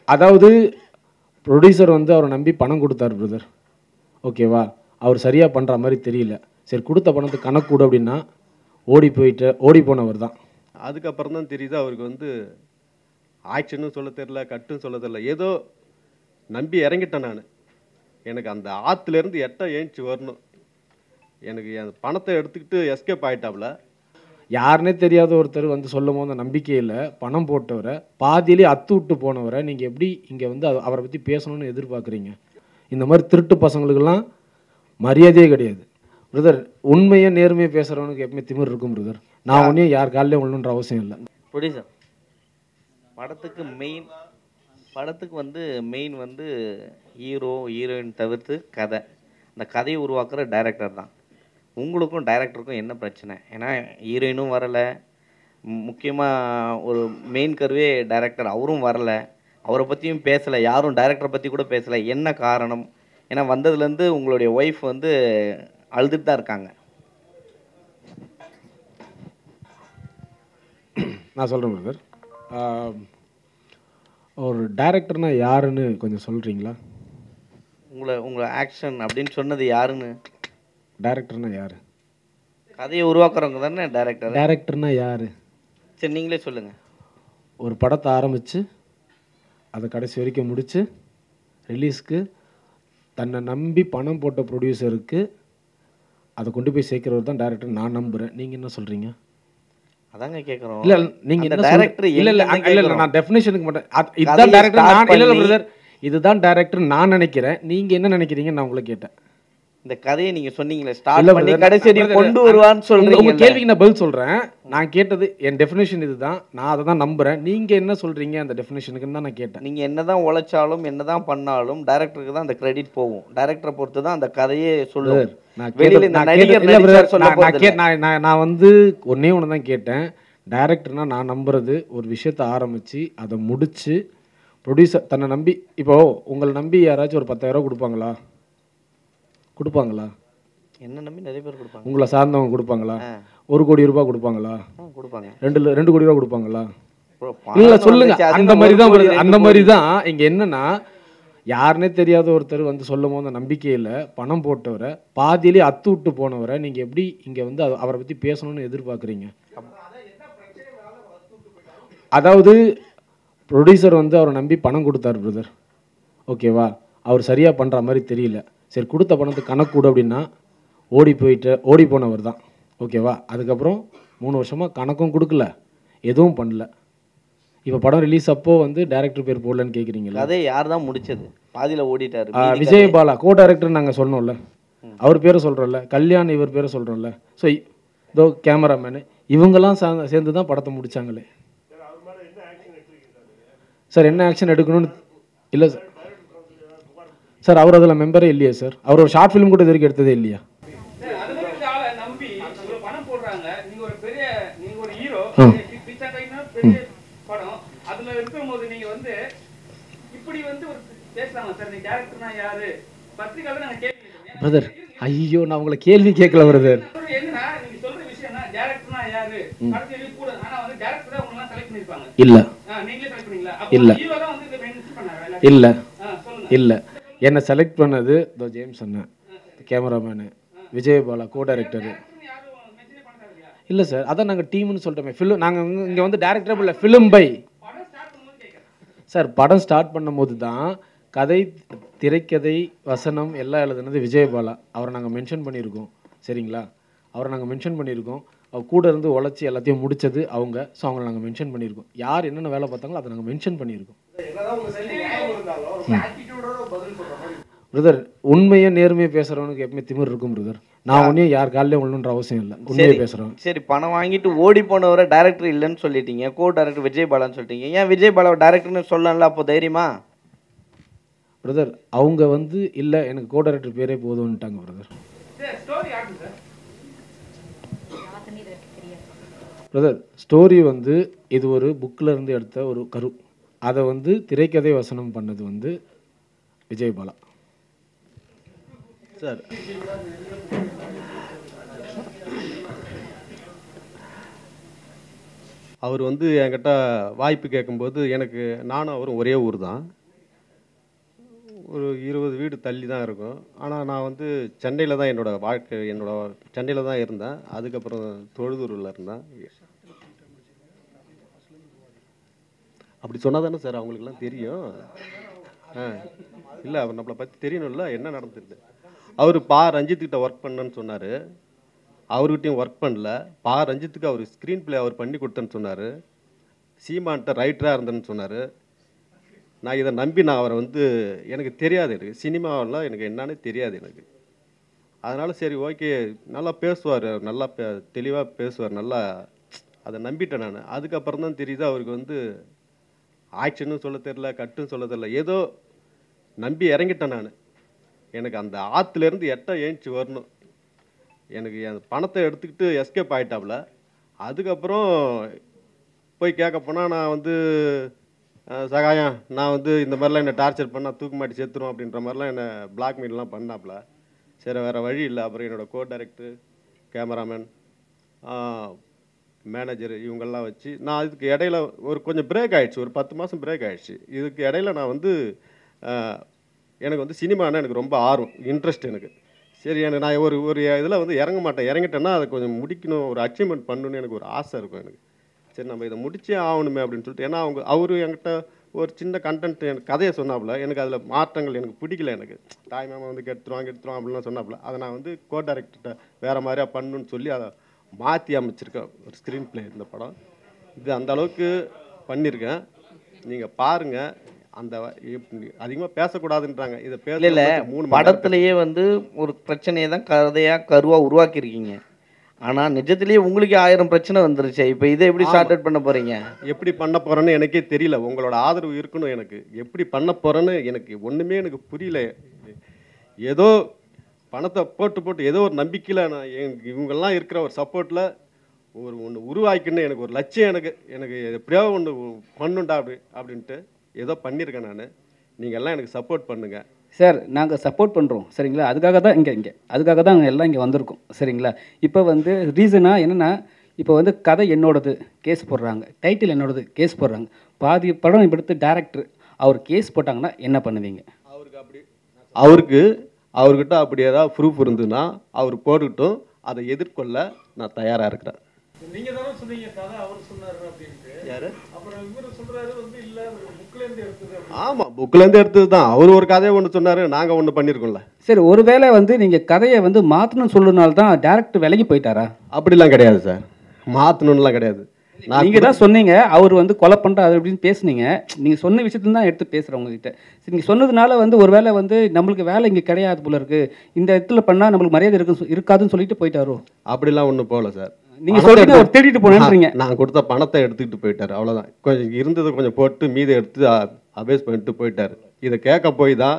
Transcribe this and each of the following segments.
அதாவது ப்ரொடியூசர் வந்து அவரை நம்பி பணம் கொடுத்தாரு பிரதர் ஓகேவா அவர் சரியாக பண்ணுற மாதிரி தெரியல சரி கொடுத்த பணத்துக்கு கணக்கு கொடு அப்படின்னா ஓடி போயிட்டு ஓடி போனவர் தான் அதுக்கப்புறம் தான் தெரியுது அவருக்கு வந்து ஆக்ஷனும் சொல்ல தெரில கட்டும் சொல்ல தெரில ஏதோ நம்பி இறங்கிட்டேன் நான் எனக்கு அந்த ஆற்றுலேருந்து எட்ட ஏஞ்சி வரணும் எனக்கு என் பணத்தை எடுத்துக்கிட்டு எஸ்கேப் ஆயிட்டாப்ல யாருனே தெரியாத ஒருத்தர் வந்து சொல்லும் போது அந்த நம்பிக்கையில் பணம் போட்டவரை பாதியிலே அத்து விட்டு போனவரை நீங்கள் எப்படி இங்கே வந்து அவ- அவரை பற்றி பேசணும்னு எதிர்பார்க்குறீங்க இந்த மாதிரி திருட்டு பசங்களுக்கெல்லாம் மரியாதையே கிடையாது பிரதர் உண்மையை நேர்மையை பேசுகிறவனுக்கு எப்பவுமே திமிர் இருக்கும் பிரதர் நான் ஒன்றையும் யார் காலையும் விழணுன்ற அவசியம் இல்லை ப்ரொடியூசர் படத்துக்கு மெயின் படத்துக்கு வந்து மெயின் வந்து ஹீரோ ஹீரோயின் தவிர்த்து கதை அந்த கதையை உருவாக்குற டைரக்டர் தான் உங்களுக்கும் டைரக்டருக்கும் என்ன பிரச்சனை ஏன்னா ஹீரோயினும் வரலை முக்கியமாக ஒரு மெயின் கருவே டைரக்டர் அவரும் வரலை அவரை பற்றியும் பேசலை யாரும் டைரக்டரை பற்றி கூட பேசலை என்ன காரணம் ஏன்னா வந்ததுலேருந்து உங்களுடைய ஒய்ஃப் வந்து அழுதுட்டு தான் இருக்காங்க நான் சொல்கிறேன் பிரதர் ஒரு டைரக்டர்னா யாருன்னு கொஞ்சம் சொல்கிறீங்களா உங்களை உங்களை ஆக்ஷன் அப்படின்னு சொன்னது யாருன்னு டைரக்டர்னா யார் கதையை உருவாக்குறவங்க தானே டைரக்டர் டைரக்டர்னா யார் சரி நீங்களே சொல்லுங்கள் ஒரு படத்தை ஆரம்பித்து அதை கடைசி வரைக்கும் முடித்து ரிலீஸ்க்கு தன்னை நம்பி பணம் போட்ட ப்ரொடியூசருக்கு அதை கொண்டு போய் சேர்க்கிறவர் தான் டேரக்டர் நான் நம்புகிறேன் நீங்கள் என்ன சொல்கிறீங்க அதாங்க கேட்குறோம் இல்லை நீங்கள் அந்த என்ன director director இல்லை இல்லை எங்கன்னு இல்லை இல்லை கேட்குறோம். நான் டெஃபினேஷனுக்கு மட்டும் அது- கதையை இதுதான் டேரக்டர் start நான் இல்லை இல்லை பண்ணி- பிரதர் இதுதான் டேரக்டர் நான் நினைக்கிறேன் நீங்கள் என்ன நினைக்கிறீங்கன்னு நான் உங்களை கேட்டேன் இந்த கதையை நீங்க சொன்னீங்களே ஸ்டார்ட் இல்ல பண்ணி brother, கடைசி வரையும் brother, கொண்டு வருவான்னு உங்க- உங்க சொல்றீங்க கேள்விக்கு நான் பதில் சொல்றேன் நான் கேட்டது என் டெஃபினேஷன் இதுதான் நான் அதை தான் நம்புறேன் நீங்க என்ன சொல்றீங்க அந்த டெஃபினேஷனுக்குன்னு தான் நான் கேட்டேன் நீங்க என்னதான் உழைச்சாலும் என்னதான் பண்ணாலும் டைரக்டருக்கு தான் அந்த கிரெடிட் போகும் டைரக்டரை பொறுத்து தான் அந்த கதையே சொல்லும் நான் வெளியில கேட்டது- இந்த நான் நடிகர் கேட்டது- இல்ல நடிச்சார் brother, சொல்ல நான் நான் போறது கே- இல்ல. நான் நான் நான் வந்து ஒன்னே ஒன்று தான் கேட்டேன் டைரக்டர்னா நான் நம்புறது ஒரு விஷயத்த ஆரம்பிச்சு அதை முடிச்சு ப்ரொடியூசர் தன்னை நம்பி இப்போ உங்களை நம்பி யாராச்சும் ஒரு பத்தாயிரம் ரூபாய் கொடுப்பாங்களா கொடுப்பாங்களா என்ன நம்பி நிறைய பேர் கொடுப்பாங்க உங்களை சார்ந்தவங்க கொடுப்பாங்களா ஆ. ஒரு கோடி ரூபாய் கொடுப்பாங்களா ஆ, கொடுப்பாங்க ரெண்டு ல- ரெண்டு கோடி ரூபாய் கொடுப்பாங்களா bro, இல்ல பணம் சொல்லுங்க வந்துச்சு, அதுக்கு அந்த மாதிரி ஒரு தான் கோடி, வருது. ரெண்டு அந்த கோடி. மாதிரி தான் இங்க என்னன்னா யாருனே தெரியாத ஒருத்தர் வந்து சொல்லும் போது அந்த நம்பிக்கையில பணம் போட்டவரை பாதியிலே அத்து விட்டு போனவரை நீங்க எப்படி இங்க வந்து அத- அவரை பத்தி பேசணும்னு எதிர்பார்க்குறீங்க அதாவது ப்ரொடியூசர் வந்து அவரை நம்பி பணம் கொடுத்தாரு பிரதர் ஓகேவா அவர் சரியா பண்ற மாதிரி தெரியல சரி கொடுத்த பணத்துக்கு கணக்கு கொடு அப்படின்னா ஓடி போயிட்டு ஓடி போனவர் தான் ஓகேவா அதுக்கப்புறம் மூணு வருஷமா கணக்கும் கொடுக்கல எதுவும் பண்ணல இப்போ படம் ரிலீஸ் அப்போ வந்து டேரக்டர் பேர் போடலன்னு கேட்குறீங்களா கதையை யார் தான் முடிச்சது பாதியில ஓடிட்டாரு ஆ, மீதி விஜய் பாலா கோ டைரக்டர் நாங்கள் சொன்னோம்ல அவர் பேரை சொல்கிறோம்ல கல்யாண் இவர் பேரை சொல்கிறோம்ல ஸோ இதோ கேமராமேனு இவங்கெல்லாம் சா- சேர்ந்து தான் படத்தை முடிச்சாங்களே சார் என்ன ஆக்ஷன் எடுக்கணும்னு இல்லை சார் சார் அவர் அதில் மெம்பரே இல்லையா சார் அவர் ஒரு ஷார்ட் ஃபிலிம் கூட இது வரைக்கும் எடுத்ததே இல்லையா அது மாதிரி இந்த ஆளை நம்பி இவ்வளவு பணம் போடுறாங்க நீங்க ஒரு பெரிய நீங்க ஒரு ஹீரோ ஆ. பிச்சா கைனா பெரிய படம் அதுல இருக்கும்போது நீங்க வந்து இப்படி வந்து ஒரு பேசலாமா சார் நீ டேரக்டர்னா யாரு பத்திரிக்கையாளர் நாங்க கேள்வி கேட்டோம். பிரதர் ஐயோ நான் உங்களை கேள்வி கேட்கல பிரதர் அப்புறம் என்னன்னா நீங்க சொல்ற விஷயம்னா டேரக்டர்னா யாரு கடைசி வரைக்கும் கூட ஆனா வந்து டேரக்டர் தான் உங்களை செலக்ட் பண்ணிருப்பாங்க இல்லை ஆ, நீங்களே செலக்ட் பண்ணீங்களா இல்ல. அப்போ ஹீரோ தான் வந்து இதை மென்ஷன் பண்ணாரு எல்லாத்தையும். இல்லை ஆ, சொல்லுங்க இல்லை என்னை செலக்ட் பண்ணது இதோ ஜேம்ஸ் அண்ணன் cameraman Vijay Bala co director யாரும் மென்ஷனே பண்ணாரு இல்லையா இல்லை சார் அதான் நாங்கள் டீம்னு சொல்லிட்டோமே ஃபிலிம் நாங்கள் இங்கே வந்து டேரக்டர் இல்லை ஃபிலிம் பை படம் ஸ்டார்ட் பண்ணும்போது கேட்கறேன் சார் படம் ஸ்டார்ட் பண்ணும்போது தான் கதை திரைக்கதை வசனம் எல்லாம் எழுதுனது விஜயபாலா அவரை நாங்கள் மென்ஷன் பண்ணியிருக்கோம் சரிங்களா அவரை நாங்கள் மென்ஷன் பண்ணியிருக்கோம் அவர் கூட இருந்து உழைச்சி எல்லாத்தையும் முடிச்சது அவங்க ஸோ அவங்கள நாங்கள் மென்ஷன் பண்ணியிருக்கோம் யார் என்னென்ன வேலை பார்த்தாங்களோ அதை நாங்கள் மென்ஷன் பண்ணியிருக்கோம் பிரதர் உண்மையை நேர்மையை பேசுகிறவனுக்கு எப்பவுமே திமிர் இருக்கும் பிரதர் நான் ஒன்றையும் யார் காலையும் விழணுன்ற அவசியம் இல்லை உண்மையை சரி. பேசுகிறவன் சரி பணம் வாங்கிட்டு ஓடி போனவரை டைரக்டர் இல்லைன்னு சொல்லிட்டீங்க கோ டைரக்டர் விஜய் பாலான்னு சொல்லிட்டீங்க ஏன் விஜய் பாலாவை டைரக்டர்னு சொல்லலாம்ல அப்போ தைரியமா பிரதர் அவங்க வந்து இல்லை எனக்கு கோ டைரக்டர் பேரே போதும்ன்ட்டாங்க பிரதர் சார் ஸ்டோரி யாருங்க சார் பிரதர் ஸ்டோரி வந்து இது ஒரு புக்கில் இருந்து எடுத்த ஒரு கரு அதை வந்து திரைக்கதை வசனம் பண்ணது வந்து விஜய் பாலா சார் அவர் வந்து என்கிட்ட வாய்ப்பு கேட்கும்போது எனக்கு நானும் அவரும் ஒரே ஊர் தான் ஒரு இருபது வீடு தள்ளி தான் இருக்கும் ஆனால் நான் வந்து சென்னையில் தான் என்னோட வாழ்க்கை என்னோட சென்னையில் தான் இருந்தேன் அதுக்கப்புறம் தொழுதூரில் இருந்தேன் அப்படி சொன்னா தானே சார் அவங்களுக்குலாம் தெரியும் ஆ இல்லை அவர் நம்மளை பற்றி தெரியணும்ல என்ன நடந்துருக்கு அவர் பா ரஞ்சித்துக்கிட்ட ஒர்க் பண்ணேன்னு சொன்னார் அவர்கிட்டயும் ஒர்க் பண்ணல பா ரஞ்சித்துக்கு அவர் ஸ்க்ரீன் ப்ளே அவர் பண்ணி கொடுத்தேன்னு சொன்னார் சீமான்ட்ட ரைட்டராக இருந்தேன்னு சொன்னார் நான் இதை நம்பி நான் அவரை வந்து எனக்கு தெரியாது எனக்கு சினிமாவெல்லாம் எனக்கு என்னன்னு தெரியாது எனக்கு அதனால சரி ஓகே நல்லா பேசுவார் நல்லா பே தெளிவாக பேசுவார் நல்லா அதை நம்பிட்டேன் நான் அதுக்கப்புறம் தான் தெரியுது அவருக்கு வந்து ஆக்ஷனும் சொல்ல தெரில கட்டும் சொல்ல தெரில ஏதோ நம்பி இறங்கிட்டேன் நான் எனக்கு அந்த ஆற்றுலேருந்து எட்ட ஏஞ்சி வரணும் எனக்கு என் பணத்தை எடுத்துக்கிட்டு எஸ்கேப் ஆயிட்டாப்புல அதுக்கப்புறம் போய் கேட்க போனால் நான் வந்து அஹ், சகாயம் நான் வந்து இந்த மாதிரிலாம் என்னை டார்ச்சர் பண்ணால் தூக்கு மாட்டி செத்துரும் அப்படின்ற மாதிரிலாம் என்னை பிளாக்மெயிலெலாம் பண்ணாப்புல சரி வேறு வழி இல்லை அப்புறம் என்னோடய கோ டைரக்டர் கேமராமேன் மேனேஜர் இவங்கெல்லாம் வச்சு நான் இதுக்கு இடையில ஒரு கொஞ்சம் பிரேக் ஆயிடுச்சு ஒரு பத்து மாதம் பிரேக் ஆயிடுச்சு இதுக்கு இடையில நான் வந்து அஹ், எனக்கு வந்து சினிமானா எனக்கு ரொம்ப ஆர்வம் இன்ட்ரெஸ்ட் எனக்கு சரி எனக்கு நான் ஒரு ஒரு இதில் வந்து இறங்க மாட்டேன் இறங்கிட்டேன்னா அதை கொஞ்சம் முடிக்கணும் ஒரு அச்சீவ்மெண்ட் பண்ணணும்னு எனக்கு ஒரு ஆசை இருக்கும் எனக்கு சரி நம்ம இதை முடிச்சே ஆகணுமே அப்படின்னு சொல்லிட்டு ஏன்னா அவங்க அவர் என்கிட்ட ஒரு சின்ன கண்டென்ட் எனக்கு கதையை சொன்னாப்புல எனக்கு அதில் மாற்றங்கள் எனக்கு பிடிக்கல எனக்கு தாய் மாமா வந்து கெடுத்துருவாங்க கெடுத்துருவான் அப்படிலாம் சொன்னாப்புல அதை நான் வந்து கோ டைரக்டர்கிட்ட வேறு மாதிரியா பண்ணணும்னு சொல்லி அதை மாற்றி அமைச்சிருக்கேன் ஒரு ஸ்க்ரீன் ப்ளே இந்த படம் இது அந்த அளவுக்கு பண்ணியிருக்கேன் நீங்கள் பாருங்கள் அந்த அதிகமாக பேசக்கூடாதுன்றாங்க இதை பேச இல்ல இல்ல மூணு மணி நேரம் படத்திலேயே வந்து ஒரு பிரச்சனையை தான் கதையா கருவா உருவாக்கியிருக்கீங்க ஆனா நிஜத்திலேயே உங்களுக்கு ஆயிரம் பிரச்சனை வந்துருச்சு இப்போ இதை எப்படி சார்ட் அவுட் பண்ண போறீங்க எப்படி பண்ண போறேன்னு எனக்கே தெரியல உங்களோட ஆதரவு இருக்கணும் எனக்கு எப்படி பண்ண போறேன்னு எனக்கு ஒண்ணுமே எனக்கு புரியல ஏதோ பணத்தை போட்டு போட்டு ஏதோ ஒரு நம்பிக்கையில் நான் எங்க- இவங்கெல்லாம் இருக்கிற ஒரு சப்போர்ட்டில் ஒரு ஒன்று உருவாக்கின்னு எனக்கு ஒரு லட்சியம் எனக்கு எனக்கு எப்படியோ ஒன்று பண்ணுண்டா அப்படி அப்படின்ட்டு ஏதோ பண்ணியிருக்கேன் நான் நீங்கள் எல்லாம் எனக்கு சப்போர்ட் பண்ணுங்க சார் நாங்கள் சப்போர்ட் பண்ணுறோம் சரிங்களா அதுக்காக தான் இங்கே இங்கே அதுக்காக தான் நாங்கள் எல்லாம் இங்கே வந்திருக்கோம் சரிங்களா இப்போ வந்து ரீசனாக என்னென்னா இப்போ வந்து கதை என்னோடது கேஸ் போடுறாங்க டைட்டில் என்னோடது கேஸ் போடுறாங்க பாதி படம் இப்போ எடுத்து டேரக்டர் அவர் கேஸ் போட்டாங்கன்னா என்ன பண்ணுவீங்க அவருக்கு அவர்கிட்ட அப்படி ஏதாவது ப்ரூஃப் இருந்ததுன்னா அவர் போட்டுக்கிட்டும் அதை எதிர்கொள்ள நான் தயாராக இருக்கிறேன் நீங்க தானே சொன்னீங்க கதை அவர் சொன்னாரு அப்படின்ட்டு யாரு அப்புறம் இவரு சொல்றாரு வந்து இல்ல புக்ல இருந்து எடுத்தது அப்படின்னு. ஆமாம் புக்கிலேருந்து எடுத்தது தான் அவர் ஒரு கதையை ஒன்று சொன்னார் நாங்கள் ஒன்று பண்ணியிருக்கோம்ல சரி ஒருவேளை வந்து நீங்கள் கதையை வந்து மாற்றணும்னு சொல்லுனால தான் டேரக்டர் விலகி போயிட்டாரா அப்படிலாம் கிடையாது சார் மாற்றணும்லாம் கிடையாது நான் நீங்கள் தான் சொன்னீங்க அவர் வந்து கொலை பண்ணுறாரு அப்படின்னு பேசுனீங்க நீங்கள் சொன்ன விஷயத்துல தான் எடுத்து பேசுகிறேன் உங்ககிட்ட சரி நீங்கள் சொன்னதுனால வந்து ஒருவேளை வந்து நம்மளுக்கு வேலை இங்கே கிடையாது போல இருக்கு இந்த இடத்துல பண்ணால் நம்மளுக்கு மரியாதை இருக்கு இருக்காதுன்னு சொல்லிட்டு போயிட்டாரோ அப்படிலாம் ஒன்றும் போகல சார் நீங்க பணத்தை சொல்றீங்க அவர் எடுத்து- தேடிட்டு போனேன்றீங்க நான் நான் கொடுத்த பணத்தை எடுத்துக்கிட்டு போயிட்டார் அவ்வளோதான் கொஞ்சம் இருந்ததை கொஞ்சம் போட்டு மீதி எடுத்து அபேஸ் பண்ணிட்டு போயிட்டார் இதை கேட்க போய் தான்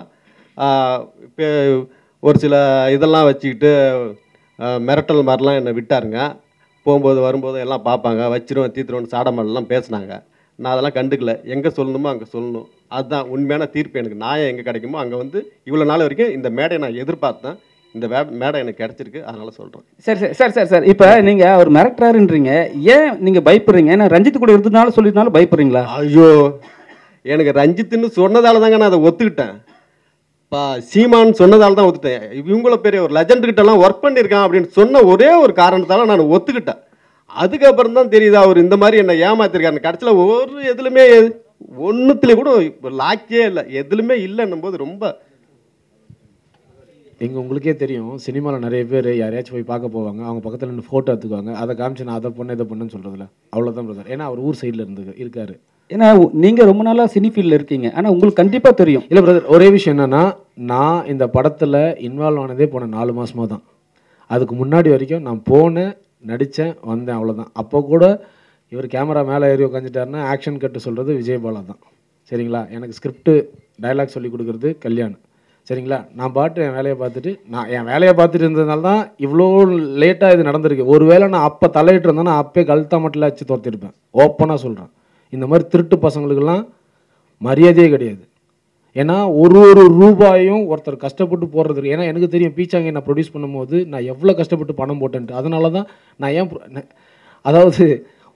இப்போ ஒரு சில இதெல்லாம் வச்சுக்கிட்டு ஆ, மிரட்டல் மாதிரிலாம் என்னை விட்டாருங்க போகும்போது வரும்போது எல்லாம் பார்ப்பாங்க வச்சிருவோம் தீத்துருவோம் சாடமெல்லாம் பேசுனாங்க நான் அதெல்லாம் கண்டுக்கல எங்கே சொல்லணுமோ அங்கே சொல்லணும் அதுதான் உண்மையான தீர்ப்பு எனக்கு நியாயம் எங்கே கிடைக்குமோ அங்கே வந்து இவ்வளோ நாள் வரைக்கும் இந்த மேடையை நான் எதிர்பார்த்தேன் இந்த வே மேடை எனக்கு கிடைச்சிருக்கு அதனால சொல்கிறேன் சரி சரி சரி சரி சார் இப்போ நீங்கள் அவர் மிரட்டுறாருன்றீங்க ஏன் நீங்கள் பயப்படுறீங்க ஏன்னா ரஞ்சித் கூட இருந்ததுனால சொல்லிருந்தாலும் பயப்படுறீங்களா ஐயோ எனக்கு ரஞ்சித்துன்னு சொன்னதால தாங்க நான் அதை ஒத்துக்கிட்டேன் பா சீமான்னு சொன்னதால தான் ஒத்துட்டேன் இவங்கள பெரிய ஒரு லெஜண்ட் கிட்ட எல்லாம் ஒர்க் பண்ணியிருக்கான் அப்படின்னு சொன்ன ஒரே ஒரு காரணத்தால நான் ஒத்துக்கிட்டேன் அதுக்கப்புறம் தான் தெரியுது அவர் இந்த மாதிரி என்னை ஏமாத்திருக்காரு கடைசியில் ஒரு எதுலுமே ஒன்றுத்துல கூட இப்போ லாக்கே இல்லை எதுலுமே இல்லைன்னும் போது ரொம்ப எங்க உங்களுக்கே தெரியும் சினிமாவில் நிறைய பேர் யாரையாச்சும் போய் பார்க்க போவாங்க அவங்க பக்கத்தில் நின்று ஃபோட்டோ எடுத்துக்குவாங்க அதை காமிச்சு நான் அதை பண்ண இதை பண்ணுன்னு சொல்கிறதில்ல அவ்வளோதான் பிரதர் ஏன்னா அவர் ஊர் சைடில் இருந்து இருக்காரு ஏன்னா நீங்கள் ரொம்ப நாளாக சினி ஃபீல்டில் இருக்கீங்க ஆனால் உங்களுக்கு கண்டிப்பாக தெரியும் இல்லை பிரதர் ஒரே விஷயம் என்னன்னா நான் இந்த படத்தில் இன்வால்வ் ஆனதே போன நாலு மாசமா தான் அதுக்கு முன்னாடி வரைக்கும் நான் போனேன் நடித்தேன் வந்தேன் அவ்வளோதான் அப்போ கூட இவர் கேமரா மேலே ஏறி உட்காந்துட்டாருன்னா ஆக்ஷன் கட்டு சொல்கிறது விஜயபாலா தான் சரிங்களா எனக்கு ஸ்கிரிப்ட் டயலாக் சொல்லி கொடுக்குறது கல்யாண் சரிங்களா நான் பாட்டு என் வேலையை பார்த்துட்டு நான் என் வேலையை பார்த்துட்டு இருந்ததுனால தான் இவ்வளோ லேட்டாக இது நடந்திருக்கு ஒருவேளை நான் அப்போ தலையிட்டு இருந்தேன்னா அப்பயே கழுத்தா மட்டும் வச்சு துரத்திருப்பேன் ஓப்பனாக சொல்கிறேன் இந்த மாதிரி திருட்டு பசங்களுக்கெல்லாம் மரியாதையே கிடையாது ஏன்னா ஒரு ஒரு ரூபாயும் ஒருத்தர் கஷ்டப்பட்டு போடுறதுக்கு ஏன்னா எனக்கு தெரியும் பீச்சாங்கை நான் ப்ரொடியூஸ் பண்ணும்போது நான் எவ்வளோ கஷ்டப்பட்டு பணம் போட்டேன்ட்டு அதனால தான் நான் ஏன் pro- ந- அதாவது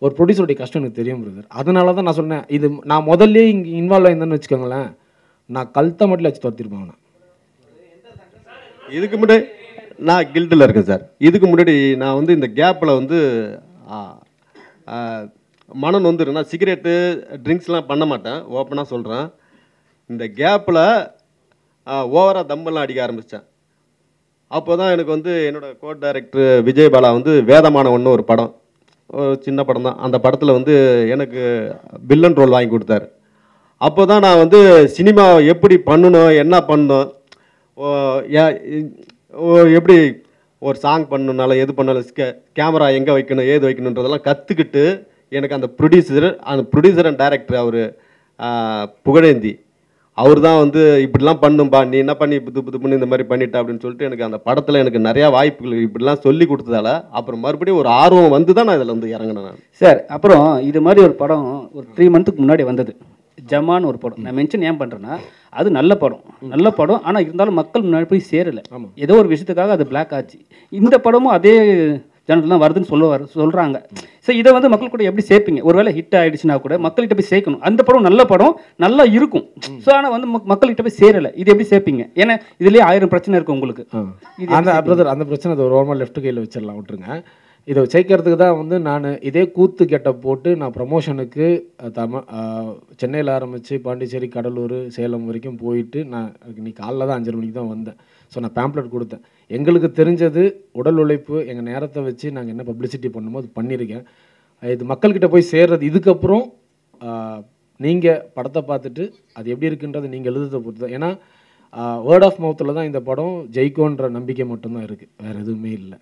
ஒரு ப்ரொடியூசருடைய கஷ்டம் எனக்கு தெரியும் பிரதர் அதனால தான் நான் சொன்னேன் இது நான் முதல்ல இங்கே இன்வால்வ் ஆயிருந்தேன்னு வச்சுக்கோங்களேன் நான் கழுத்தை மட்டும் வச்சு துரத்திருப்பேன் அவனை இதுக்கு முன்னாடி நான் கில்டில் இருக்கேன் சார் இதுக்கு முன்னாடி நான் வந்து இந்த கேப்பில் வந்து ஆ, ஆ, மனம் வந்து நான் சிகரெட்டு ட்ரிங்க்ஸ்லாம் பண்ண மாட்டேன் ஓப்பனாக சொல்கிறேன் இந்த கேப்பில் ஓவராக தம்பெல்லாம் அடிக்க ஆரம்பித்தேன் அப்போ தான் எனக்கு வந்து என்னோட கோ டைரக்டர் விஜய் பாலா வந்து வேதமானவன்னு ஒரு படம் ஒரு சின்ன படம் தான் அந்த படத்தில் வந்து எனக்கு வில்லன் ரோல் வாங்கி கொடுத்தாரு அப்போ தான் நான் வந்து சினிமா எப்படி பண்ணணும் என்ன பண்ணணும் ஓ, யா- ஓ, எப்படி ஒரு சாங் பண்ணணுனால எது பண்ணாலும் கேமரா எங்கே வைக்கணும் ஏது வைக்கணுன்றதெல்லாம் கற்றுக்கிட்டு எனக்கு அந்த ப்ரொடியூசர் அந்த ப்ரொடியூசர் அண்ட் டைரக்டர் அவர் புகழேந்தி அவர் தான் வந்து இப்படிலாம் பண்ணும்பா நீ என்ன பண்ணி புது புது பண்ணி இந்த மாதிரி பண்ணிட்ட அப்படின்னு சொல்லிட்டு எனக்கு அந்த படத்தில் எனக்கு நிறையா வாய்ப்புகள் இப்படிலாம் சொல்லி கொடுத்ததால அப்புறம் மறுபடியும் ஒரு ஆர்வம் வந்து தான் நான் இதில் வந்து இறங்கினேன் நான் சார் அப்புறம் இது மாதிரி ஒரு படம் ஒரு த்ரீ மந்த்துக்கு முன்னாடி வந்தது ஜமான் ஒரு படம் நான் மென்ஷன் ஏன் பண்ணுறேன்னா அது நல்ல படம் நல்ல படம் ஆனால் இருந்தாலும் மக்கள் முன்னாடி போய் சேரலை ஏதோ ஒரு விஷயத்துக்காக அது பிளாக் ஆச்சு இந்த படமும் அதே ஜனரல் தான் வருதுன்னு சொல்லுவார் சொல்கிறாங்க ஸோ இதை வந்து மக்கள் கூட எப்படி சேர்ப்பீங்க ஒருவேளை ஹிட் ஆயிடுச்சுன்னா கூட மக்கள்கிட்ட போய் சேர்க்கணும் அந்த படம் நல்ல படம் நல்லா இருக்கும் ஸோ ஆனால் வந்து மக்- மக்கள்கிட்ட போய் சேரலை இது எப்படி சேர்ப்பீங்க ஏன்னா இதுலேயே ஆயிரம் பிரச்சனை இருக்கு உங்களுக்கு ஆ. இது அந்த பிரதர் அந்த பிரச்சனை அது ஒரு ஓரமாக லெஃப்ட் கையில் வச்சிடலாம் விட்டுருங்க இதை சேர்க்கறதுக்கு தான் வந்து நான் இதே கூத்து கெட்ட போட்டு நான் ப்ரமோஷனுக்கு தமிழ் சென்னையில் ஆரம்பித்து பாண்டிச்சேரி கடலூர் சேலம் வரைக்கும் போயிட்டு நான் இன்னைக்கு காலைல தான் அஞ்சரை மணிக்கு தான் வந்தேன் ஸோ நான் பேம்ப்ளெட் கொடுத்தேன் எங்களுக்கு தெரிஞ்சது உடல் உழைப்பு எங்கள் நேரத்தை வச்சு நாங்கள் என்ன பப்ளிசிட்டி பண்ணுமோ அது பண்ணியிருக்கேன் இது மக்கள்கிட்ட போய் சேர்றது இதுக்கப்புறம் நீங்கள் படத்தை பார்த்துட்டு அது எப்படி இருக்குன்றது நீங்கள் எழுதுறதை பொறுத்து தான் ஏன்னா வேர்ட் ஆஃப் மவுத்தில் தான் இந்த படம் ஜெயிக்கும்ன்ற நம்பிக்கை மட்டும்தான் இருக்குது வேறு எதுவுமே இல்லை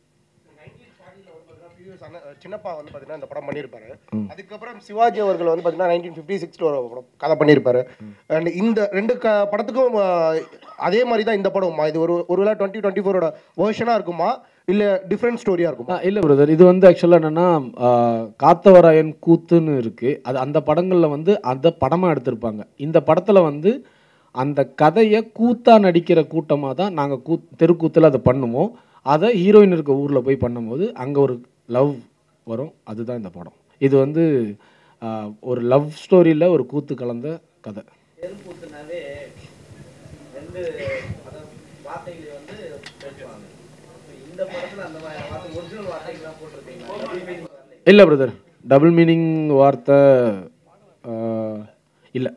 previous அண்ணா- சின்னப்பா வந்து பார்த்தீங்கன்னா இந்த படம் பண்ணியிருப்பாரு அதுக்கப்புறம் சிவாஜி அவர்கள் வந்து பார்த்தீங்கன்னா நைன்டீன் ஃபிஃப்டி சிக்ஸ்ல ஒரு படம் கதை பண்ணியிருப்பாரு அண்ட் இந்த ரெண்டு க படத்துக்கும் ஆஹ், அதே மாதிரி தான் இந்த படமா இது ஒரு ஒருவேளை டுவெண்ட்டி டுவெண்ட்டி ஃபோரோட வேர்ஷனாக இருக்குமா இல்லை டிஃப்ரெண்ட் ஸ்டோரியாக இருக்குமா இல்லை பிரதர் இது வந்து ஆக்சுவலாக என்னென்னா காத்தவராயன் கூத்துன்னு இருக்குது அது அந்த படங்களில் வந்து அந்த படமாக எடுத்திருப்பாங்க இந்த படத்தில் வந்து அந்த கதையை கூத்தா நடிக்கிற கூட்டமாக தான் நாங்கள் கூ தெருக்கூத்தில் அதை பண்ணுவோம் அதை ஹீரோயின் இருக்க ஊரில் போய் பண்ணும்போது அங்கே ஒரு லவ் வரும் அதுதான் இந்த படம் இது வந்து ஆஹ், ஒரு லவ் ஸ்டோரியில் ஒரு கூத்து கலந்த கதை தெருக்கூத்துனாவே ரெண்டு அதாவது வார்த்தைகளை வந்து பேசுவாங்க இப்ப இந்த படத்துல அந்த மாதிரி வார்த்தை ஒரிஜினல் வார்த்தைகள்லாம் போட்டிருக்கீங்களா இல்லை பிரதர் டபுள் மீனிங் வார்த்தை இல்லை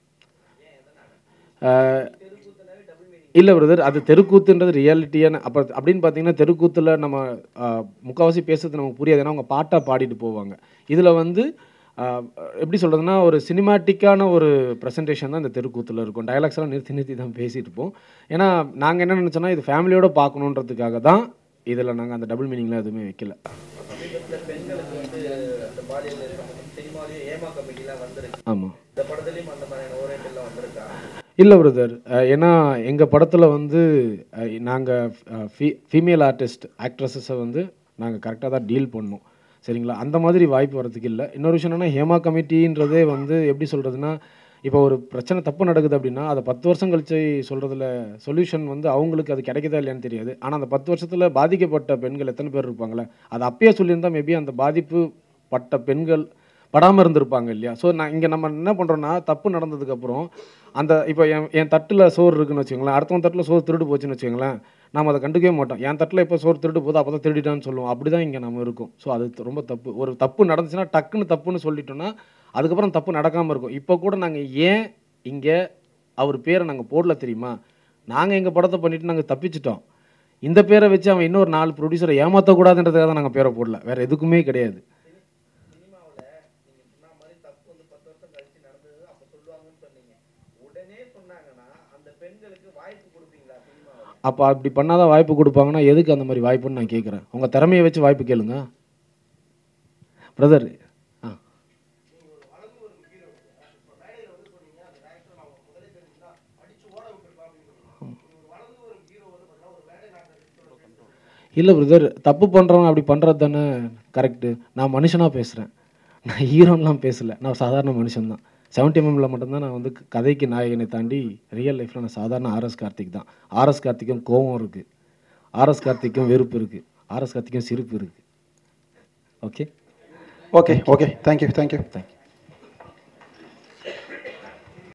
இல்லை பிரதர் அது தெருக்கூத்துன்றது ரியாலிட்டியான அப்போ அப்படின்னு பார்த்தீங்கன்னா தெருக்கூத்தில் நம்ம ஆஹ், முக்கால்வாசி பேசுறது நமக்கு புரியாது ஏன்னா அவங்க பாட்டாக பாடிட்டு போவாங்க இதில் வந்து ஆஹ், எப்படி சொல்கிறதுனா ஒரு சினிமாட்டிக்கான ஒரு ப்ரெசன்டேஷன் தான் இந்த தெருக்கூத்தில் இருக்கும் டயலாக்ஸ் எல்லாம் நிறுத்தி நிறுத்தி தான் பேசிட்டு இருப்போம் ஏன்னா நாங்கள் என்ன நினச்சோன்னா இது ஃபேமிலியோட பார்க்கணுன்றதுக்காக தான் இதில் நாங்கள் அந்த டபுள் மீனிங்லாம் எதுவுமே வைக்கல சமீபத்துல பெண்களுக்கு வந்து அந்த பாலியல் சினிமாலேயும் ஏமா கமிட்டிலாம் வந்திருக்கு ஆமாம் இந்த படத்துலயும் அந்த மாதிரியான ஓரியன்டெல்லாம் வந்திருக்கா இல்லை பிரதர் ஏன்னா எங்கள் படத்தில் வந்து நாங்கள் ஃபீ ஃபீமேல் ஆர்டிஸ்ட் ஆக்ட்ரஸஸை வந்து நாங்கள் கரெக்டாக தான் டீல் பண்ணோம் சரிங்களா அந்த மாதிரி வாய்ப்பு வரதுக்கு இல்லை இன்னொரு விஷயம் என்னன்னா ஹேமா கமிட்டின்றதே வந்து எப்படி சொல்கிறதுனா இப்போ ஒரு பிரச்சனை தப்பு நடக்குது அப்படின்னா அதை பத்து வருஷம் கழிச்சு சொல்கிறதுல சொல்யூஷன் வந்து அவங்களுக்கு அது கிடைக்குதா இல்லையான்னு தெரியாது ஆனால் அந்த பத்து வருஷத்தில் பாதிக்கப்பட்ட பெண்கள் எத்தனை பேர் இருப்பாங்களே அது அப்பயே சொல்லியிருந்தா மேபி அந்த பாதிப்பு பட்ட பெண்கள் படாமல் இருந்திருப்பாங்க இல்லையா ஸோ நான் இங்கே நம்ம என்ன பண்ணுறோன்னா தப்பு நடந்ததுக்கப்புறம் அந்த இப்போ என் என் தட்டில் சோறு இருக்குன்னு வச்சுக்கோங்களேன் அடுத்தவன் தட்டில் சோறு திருடு போச்சுன்னு வச்சுக்கோங்களேன் நம்ம அதை கண்டுக்கவே மாட்டோம் என் தட்டில் இப்போ சோறு திருடு போதோ அப்போ தான் திருடிட்டான்னு சொல்லுவோம் அப்படி தான் இங்கே நம்ம இருக்கும் ஸோ அது த- ரொம்ப தப்பு ஒரு தப்பு நடந்துச்சுன்னா டக்குன்னு தப்புன்னு சொல்லிட்டோம்னா அதுக்கப்புறம் தப்பு நடக்காமல் இருக்கும் இப்போ கூட நாங்கள் ஏன் இங்கே அவர் பேரை நாங்கள் போடல தெரியுமா நாங்கள் எங்கள் படத்தை பண்ணிட்டு நாங்கள் தப்பிச்சிட்டோம் இந்த பேரை வச்சு அவன் இன்னொரு நாலு ப்ரொடியூசரை ஏமாற்றக்கூடாதுன்றதுக்காக தான் நாங்கள் பேரை போடல வேறு எதுக்குமே கிடையாது அப்போ அப்படி பண்ணாதான் வாய்ப்பு கொடுப்பாங்கன்னா எதுக்கு அந்த மாதிரி வாய்ப்புன்னு நான் கேட்குறேன் உங்கள் திறமையை வச்சு வாய்ப்பு கேளுங்க பிரதர் ஆ இல்லை பிரதர் தப்பு பண்ணுறவன் அப்படி பண்ணுறது தானே கரெக்டு நான் மனுஷனாக பேசுகிறேன் நான் ஹீரோன்லாம் பேசல நான் சாதாரண மனுஷன்தான் செவன்டி எம்எம்ல மட்டும்தான் நான் வந்து கதைக்கு நாயகனை தாண்டி ரியல் லைஃப்பில் நான் சாதாரண ஆர்எஸ் கார்த்திக் தான் ஆர்எஸ் கார்த்திக்கும் கோவம் இருக்குது ஆர்எஸ் கார்த்திக்கும் வெறுப்பு இருக்குது ஆர்எஸ் கார்த்திக்கும் சிரிப்பு இருக்குது okay okay okay thank you thank you thank you